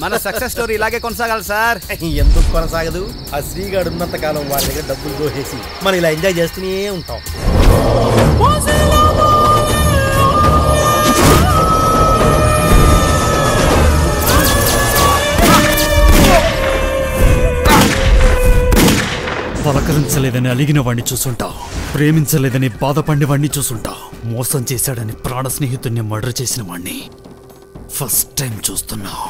మన success story ఇలాగే కొనసాగాలి సార్ ఎందుకు కొనసాగదు ఆ శ్రీగాడు ఉన్నంత కాలం వాడి దగ్గర డబ్బులు దోహేసి మనం ఇలా ఎంజాయ్ చేస్తూనే ఉంటాం పలకరించలేదని అలిగిన వాణ్ణి చూసుంటావు ప్రేమించలేదని బాధపడిన వాణ్ణి చూసుంటావు మోసం చేశాడని ప్రాణ స్నేహితుడిని మర్డర్ చేసిన వాణ్ణి ఫస్ట్ టైం చూస్తున్నావు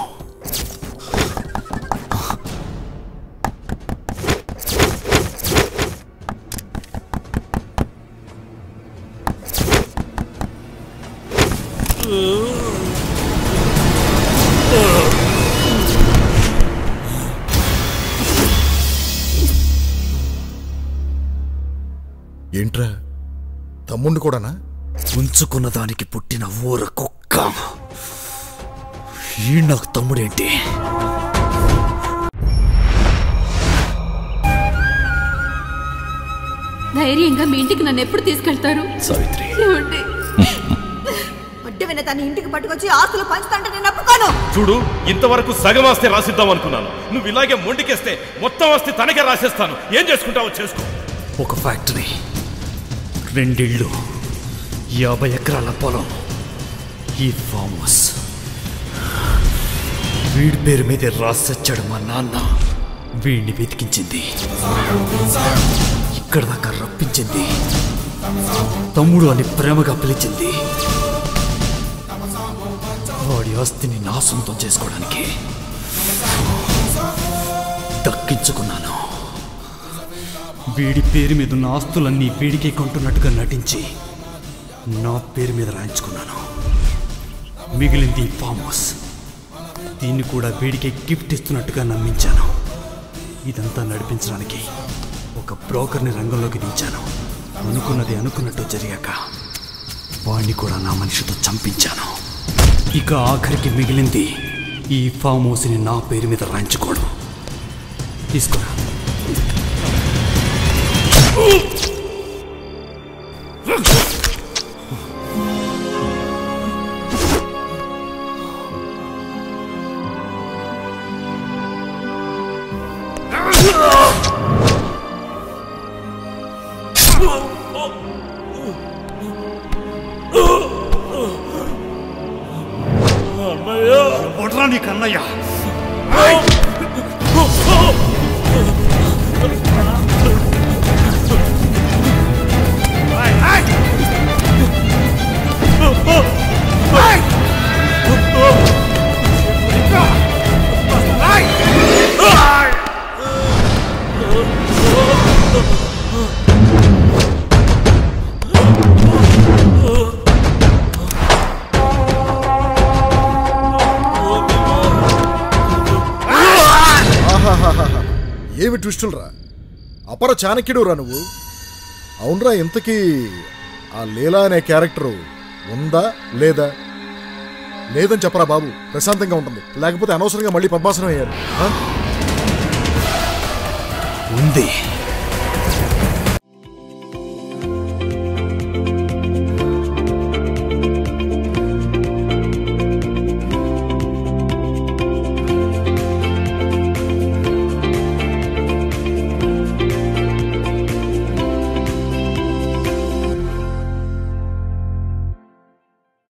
ఏంట్రా తమ్ముండు కూడానా ఉంచుకున్న దానికి పుట్టిన ఊర కుక్క ఈ నాకు తమ్ముడేంటి ధైర్యంగా మీ ఇంటికి నన్ను ఎప్పుడు తీసుకెళ్తారు సావిత్రి ఏమండి? అడ్డమైన తన ఇంటికి పట్టుకొచ్చి ఆస్తులు పంచుతుంటే నేను ఒప్పుకోను చూడు ఇంతవరకు సగం ఆస్తి రాసిద్దాం అనుకున్నాను నువ్వు ఇలాగే మొండికేస్తే మొత్తం ఆస్తి తనకే రాసేస్తాను ఏం చేసుకుంటావో చేసుకో ఒక ఫ్యాక్టరీ రెండిళ్ళు యాభై ఎకరాల పొలం ఈ ఫామ్ హౌస్ వీడి పేరు మీదే రాసొచ్చాడు మా నాన్న వీడిని వెతికించింది ఇక్కడ దాకా రప్పించింది తమ్ముడు అని ప్రేమగా పిలిచింది వాడి ఆస్తిని నా సొంతం చేసుకోవడానికి దక్కించుకున్నాను వీడి పేరు మీద ఉన్న ఆస్తులన్నీ వీడికే కొంటున్నట్టుగా నటించి నా పేరు మీద రాయించుకున్నాను మిగిలింది ఈ ఫామ్ హౌస్ దీన్ని కూడా వీడికే గిఫ్ట్ ఇస్తున్నట్టుగా నమ్మించాను ఇదంతా నడిపించడానికి ఒక బ్రోకర్ని రంగంలోకి దించాను అనుకున్నది అనుకున్నట్టు జరిగాక వాడిని కూడా నా మనిషితో చంపించాను ఇక ఆఖరికి మిగిలింది ఈ ఫామ్ హౌస్ని నా పేరు మీద రాయించుకోవడం తీసుకురా ఎవడ్రా నీ కన్నయ్య ఆహాహాహా. ఏమి ట్విస్టులు రా అపర చాణక్యుడు రా నువ్వు అవునరా ఇంతకీ ఆ లీలా అనే క్యారెక్టరు ఉందా లేదా లేదని చెప్పరా బాబు ప్రశాంతంగా ఉంటుంది లేకపోతే అనవసరంగా మళ్ళీ పద్మాసనం అయ్యారు ఆ? ఉంది